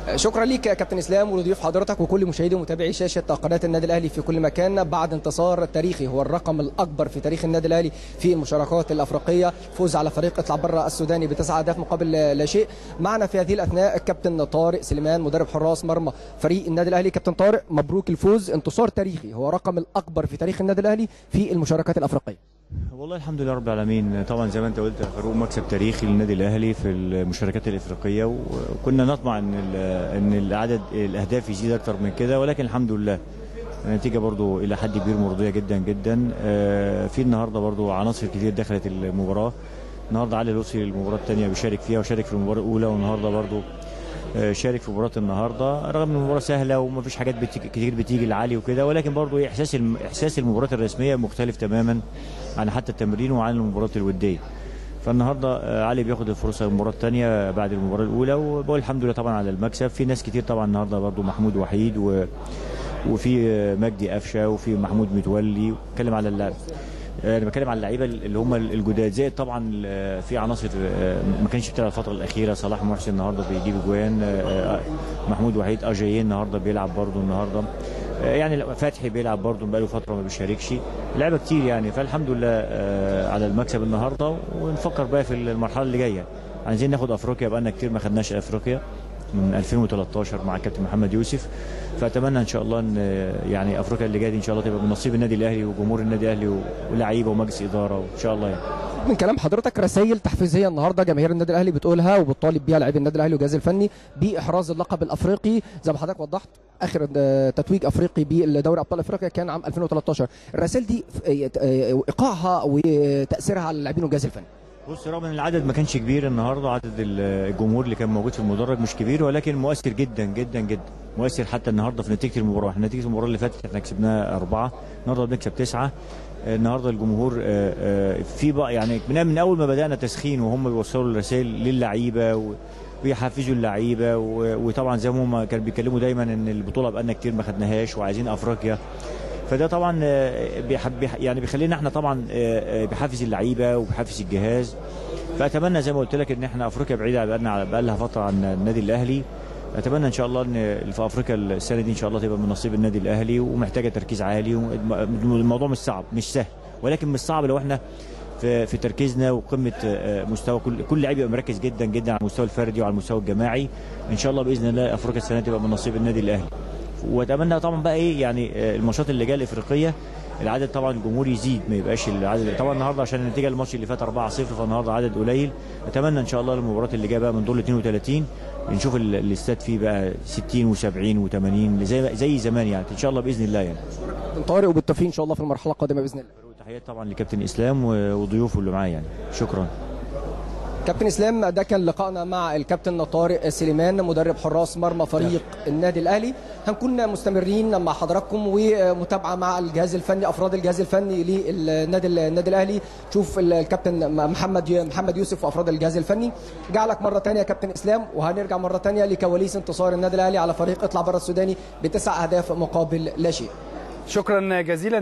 شكرا ليك يا كابتن اسلام ولضيوف حضرتك وكل مشاهدي ومتابعي شاشه قناه النادي الاهلي في كل مكان بعد انتصار تاريخي هو الرقم الاكبر في تاريخ النادي الاهلي في المشاركات الافريقيه فوز على فريق اطلع بره السوداني بتسعة اهداف مقابل لا شيء معنا في هذه الاثناء الكابتن طارق سليمان مدرب حراس مرمى فريق النادي الاهلي كابتن طارق مبروك الفوز انتصار تاريخي هو الرقم الاكبر في تاريخ النادي الاهلي في المشاركات الافريقيه والله الحمد لله رب العالمين طبعا زي ما انت قلت يا فاروق مكسب تاريخي للنادي الاهلي في المشاركات الافريقيه وكنا نطمع ان ان العدد الاهداف يزيد اكتر من كده ولكن الحمد لله النتيجه برضو الى حد كبير مرضيه جدا جدا في النهارده برضو عناصر كتير دخلت المباراه النهارده علي لوسي المباراه الثانيه بيشارك فيها وشارك في المباراه الاولى والنهارده برضو شارك في مباراه النهارده رغم ان المباراه سهله وما فيش حاجات بتيجي كتير بتيجي لعلي وكده ولكن برضو احساس احساس المباراه الرسميه مختلف تماما عن حتى التمرين وعن المباراه الوديه فالنهارده علي بياخد الفرصه المباراه الثانيه بعد المباراه الاولى وبقول الحمد لله طبعا على المكسب في ناس كتير طبعا النهارده برضو محمود وحيد و وفي مجدي قفشه وفي محمود متولي بتكلم على اللعب انا بتكلم على اللعيبه اللي هم الجداد زائد طبعا في عناصر ما كانش بتلعب الفتره الاخيره صلاح محسن النهارده بيجيب اجوان محمود وحيد اجايين النهارده بيلعب برده النهارده يعني فتحي بيلعب برده بقاله فتره ما بيشاركش لعبه كتير يعني فالحمد لله على المكسب النهارده ونفكر بقى في المرحله اللي جايه عايزين ناخد افريقيا بقالنا كتير ما خدناش افريقيا من 2013 مع الكابتن محمد يوسف فاتمنى ان شاء الله ان يعني افريقيا اللي جايه دي ان شاء الله تبقى من نصيب النادي الاهلي وجمهور النادي الاهلي ولاعيبه ومجلس اداره وان شاء الله يعني. من كلام حضرتك رسائل تحفيزيه النهارده جماهير النادي الاهلي بتقولها وبتطالب بيها لاعبي النادي الاهلي والجهاز الفني باحراز اللقب الافريقي زي ما حضرتك وضحت اخر تتويج افريقي بالدوري ابطال افريقيا كان عام 2013 الرسائل دي ايقاعها وتاثيرها على اللاعبين والجهاز الفني بص رغم ان العدد ما كانش كبير النهارده عدد الجمهور اللي كان موجود في المدرج مش كبير ولكن مؤثر جدا جدا جدا مؤثر حتى النهارده في نتيجه المباراه احنا نتيجه المباراه اللي فاتت احنا كسبناها اربعه النهارده بنكسب تسعه النهارده الجمهور في بقى يعني من اول ما بدانا تسخين وهم بيوصلوا الرسائل للعيبه ويحفزوا اللعيبه وطبعا زي ما هم كانوا بيتكلموا دايما ان البطوله بقالنا كتير ما خدناهاش وعايزين افريقيا فده طبعا بيحب يعني بيخلينا احنا طبعا بيحفز اللعيبه وبيحفز الجهاز فاتمنى زي ما قلت لك ان احنا افريقيا بعيده بقالنا بقى لها فتره عن النادي الاهلي اتمنى ان شاء الله ان في افريقيا السنه دي ان شاء الله تبقى من نصيب النادي الاهلي ومحتاجه تركيز عالي الموضوع مش صعب مش سهل ولكن مش صعب لو احنا في, في تركيزنا وقمه مستوى كل كل لعيب يبقى مركز جدا جدا على المستوى الفردي وعلى المستوى الجماعي ان شاء الله باذن الله افريقيا السنه تبقى من نصيب النادي الاهلي واتمنى طبعا بقى ايه يعني الماتشات اللي جايه الافريقيه العدد طبعا الجمهور يزيد ما يبقاش العدد طبعا النهارده عشان النتيجه الماتش اللي فات 4-0 فالنهارده عدد قليل اتمنى ان شاء الله المباراه اللي جايه بقى من دور 32 نشوف الاستاد فيه بقى 60 و70 و80 زي زي زمان يعني ان شاء الله باذن الله يعني طارق وبالتوفيق ان شاء الله في المرحله القادمه باذن الله تحيات طبعا لكابتن اسلام وضيوفه اللي معاه يعني شكرا كابتن اسلام ده كان لقائنا مع الكابتن طارق سليمان مدرب حراس مرمى فريق النادي الاهلي هنكون مستمرين مع حضراتكم ومتابعه مع الجهاز الفني افراد الجهاز الفني للنادي النادي الاهلي تشوف الكابتن محمد محمد يوسف وافراد الجهاز الفني جعلك مره ثانيه كابتن اسلام وهنرجع مره ثانيه لكواليس انتصار النادي الاهلي على فريق اطلع بره السوداني بتسع اهداف مقابل لا شيء شكرا جزيلا